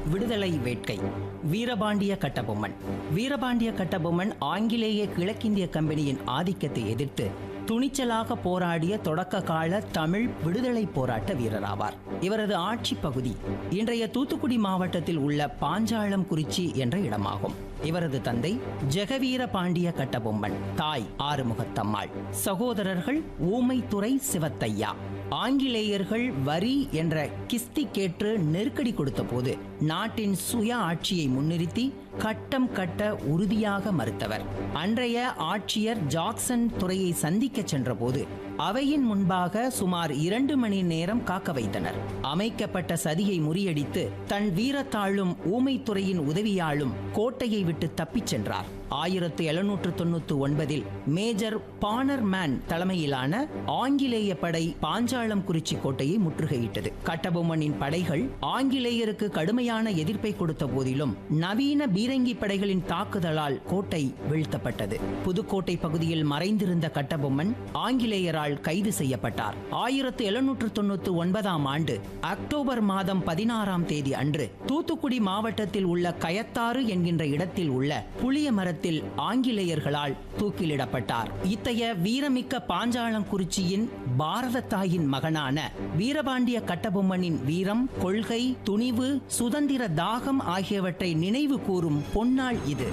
விடுதலை வேட்கை வீரபாண்டிய கட்டபொம்மன் வீரபாண்டிய கட்டபொம்மன் ஆங்கிலேய கிழக்கிந்திய கம்பெனியின் ஆதிக்கத்தை எதிர்த்து துணிச்சலாக போராடிய தொடக்க கால தமிழ் விடுதலை போராட்ட வீரராவார் இவரது ஆட்சி பகுதி இன்றைய தூத்துக்குடி மாவட்டத்தில் உள்ள பாஞ்சாலம் குறிச்சி என்ற இடமாகும் இவரது தந்தை ஜெகவீர பாண்டிய கட்டபொம்மன் தாய் ஆறுமுகத்தம்மாள் சகோதரர்கள் ஊமைத்துறை சிவத்தையா ஆங்கிலேயர்கள் வரி என்ற கிஸ்தி கேட்டு நெருக்கடி கொடுத்த போது நாட்டின் சுய ஆட்சியை முன்னிறுத்தி கட்டம் கட்ட உறுதியாக மறுத்தவர் அன்றைய ஆட்சியர் ஜாக்சன் துறையை சந்திக்க சென்றபோது அவையின் முன்பாக சுமார் இரண்டு மணி நேரம் காக்க வைத்தனர் அமைக்கப்பட்ட சதியை முறியடித்து தன் வீரத்தாளும் ஊமைத்துறையின் உதவியாலும் கோட்டையை விட்டு தப்பிச் சென்றார் ஆயிரத்து எழுநூற்று தொண்ணூத்தி ஒன்பதில் மேஜர் பானர் மேன் தலைமையிலான ஆங்கிலேய படை பாஞ்சாலம் குறிச்சி கோட்டையை முற்றுகையிட்டது கட்டபொம்மனின் படைகள் ஆங்கிலேயருக்கு கடுமையான எதிர்ப்பை கொடுத்த போதிலும் நவீன பீரங்கி படைகளின் தாக்குதலால் கோட்டை வீழ்த்தப்பட்டது புதுக்கோட்டை பகுதியில் மறைந்திருந்த கட்டபொம்மன் ஆங்கிலேயரால் கைது செய்யப்பட்டார் ஆயிரத்து எழுநூற்று தொண்ணூத்தி ஒன்பதாம் ஆண்டு அக்டோபர் மாதம் பதினாறாம் தேதி அன்று தூத்துக்குடி மாவட்டத்தில் உள்ள கயத்தாறு என்கின்ற இடத்தில் உள்ள புளிய மரத்தில் ஆங்கிலேயர்களால் தூக்கிலிடப்பட்டார் இத்தகைய வீரமிக்க பாஞ்சாலங்குறிச்சியின் பாரத தாயின் மகனான வீரபாண்டிய கட்டபொம்மனின் வீரம் கொள்கை துணிவு சுதந்திர தாகம் ஆகியவற்றை நினைவு கூறும் பொன்னாள் இது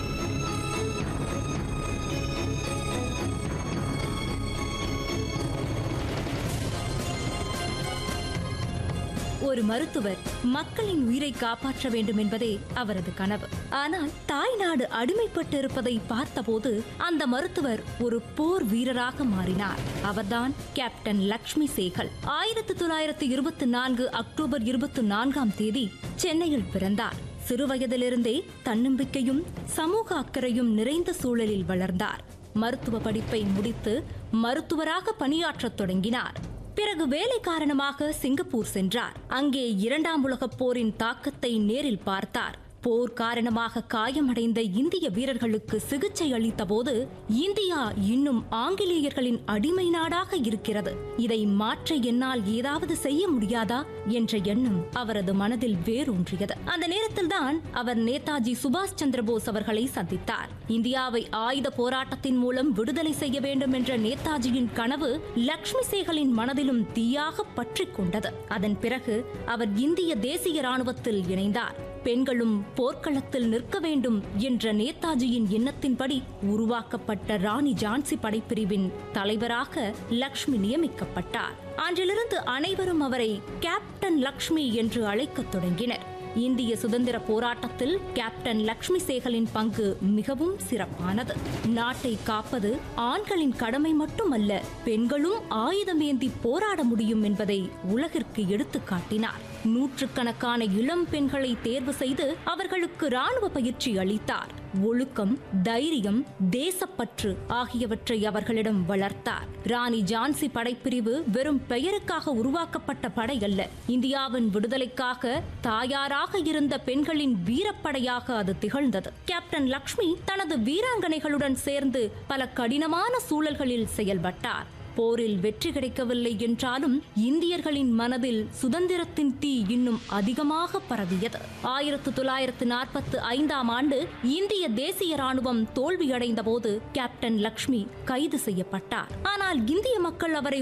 ஒரு மருத்துவர் மக்களின் உயிரை காப்பாற்ற வேண்டும் என்பதே அவரது கனவு ஆனால் தாய் நாடு அடிமைப்பட்டு இருப்பதை பார்த்தபோது அந்த மருத்துவர் ஒரு போர் வீரராக மாறினார் அவர்தான் கேப்டன் லக்ஷ்மி சேகல் ஆயிரத்தி தொள்ளாயிரத்தி இருபத்தி நான்கு அக்டோபர் இருபத்தி நான்காம் தேதி சென்னையில் பிறந்தார் சிறுவயதிலிருந்தே தன்னம்பிக்கையும் சமூக அக்கறையும் நிறைந்த சூழலில் வளர்ந்தார் மருத்துவ படிப்பை முடித்து மருத்துவராக பணியாற்றத் தொடங்கினார் பிறகு வேலை காரணமாக சிங்கப்பூர் சென்றார் அங்கே இரண்டாம் உலகப் போரின் தாக்கத்தை நேரில் பார்த்தார் போர் காரணமாக காயமடைந்த இந்திய வீரர்களுக்கு சிகிச்சை அளித்தபோது இந்தியா இன்னும் ஆங்கிலேயர்களின் அடிமை நாடாக இருக்கிறது இதை மாற்ற என்னால் ஏதாவது செய்ய முடியாதா என்ற எண்ணம் அவரது மனதில் வேரூன்றியது அந்த நேரத்தில்தான் அவர் நேதாஜி சுபாஷ் சந்திரபோஸ் அவர்களை சந்தித்தார் இந்தியாவை ஆயுத போராட்டத்தின் மூலம் விடுதலை செய்ய வேண்டும் என்ற நேதாஜியின் கனவு லக்ஷ்மி சேகலின் மனதிலும் தீயாக பற்றிக் கொண்டது அதன் பிறகு அவர் இந்திய தேசிய ராணுவத்தில் இணைந்தார் பெண்களும் போர்க்களத்தில் நிற்க வேண்டும் என்ற நேதாஜியின் எண்ணத்தின்படி உருவாக்கப்பட்ட ராணி ஜான்சி படைப்பிரிவின் தலைவராக லக்ஷ்மி நியமிக்கப்பட்டார் அன்றிலிருந்து அனைவரும் அவரை கேப்டன் லக்ஷ்மி என்று அழைக்கத் தொடங்கினர் இந்திய சுதந்திர போராட்டத்தில் கேப்டன் லக்ஷ்மி சேகலின் பங்கு மிகவும் சிறப்பானது நாட்டை காப்பது ஆண்களின் கடமை மட்டுமல்ல பெண்களும் ஆயுதமேந்தி போராட முடியும் என்பதை உலகிற்கு எடுத்துக் காட்டினார் நூற்றுக்கணக்கான இளம் பெண்களை தேர்வு செய்து அவர்களுக்கு ராணுவ பயிற்சி அளித்தார் ஒழுக்கம் தைரியம் தேசப்பற்று ஆகியவற்றை அவர்களிடம் வளர்த்தார் ராணி ஜான்சி படைப்பிரிவு வெறும் பெயருக்காக உருவாக்கப்பட்ட படை அல்ல இந்தியாவின் விடுதலைக்காக தாயாராக இருந்த பெண்களின் வீரப்படையாக அது திகழ்ந்தது கேப்டன் லக்ஷ்மி தனது வீராங்கனைகளுடன் சேர்ந்து பல கடினமான சூழல்களில் செயல்பட்டார் போரில் வெற்றி கிடைக்கவில்லை என்றாலும் இந்தியர்களின் மனதில் சுதந்திரத்தின் தீ இன்னும் அதிகமாக பரவியது ஆயிரத்து தொள்ளாயிரத்து நாற்பத்து ஐந்தாம் ஆண்டு இந்திய தேசிய ராணுவம் தோல்வியடைந்த போது கேப்டன் லக்ஷ்மி கைது செய்யப்பட்டார் ஆனால் இந்திய மக்கள் அவரை